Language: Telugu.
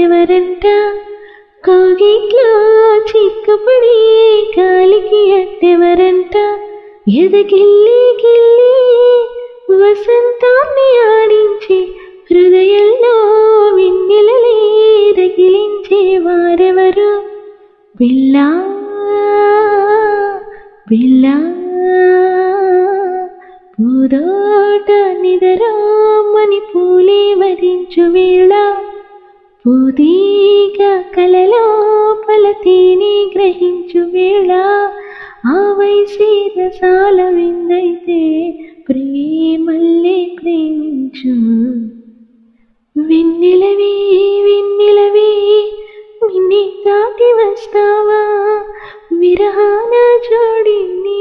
వారెవరంట కోగిట్లో చిక్కుపడి గాలికి అట్టెవరంట ఎదగిల్లి గిల్లి వసంతాన్ని ఆడించి హృదయంలో వెన్నెలలే రగిలించే వారెవరు బిల్లా బిల్లా పూదోట నిదరామని పూలే వరించు వేళ పూదీగ కలలో పలతీని గ్రహించు వేళ ఆ వయసే రసాల విందైతే ప్రేమల్లే ప్రేమించు వెన్నెలవే వెన్నెలవే నిన్నే దాటి వస్తావా విరహాన జోడిని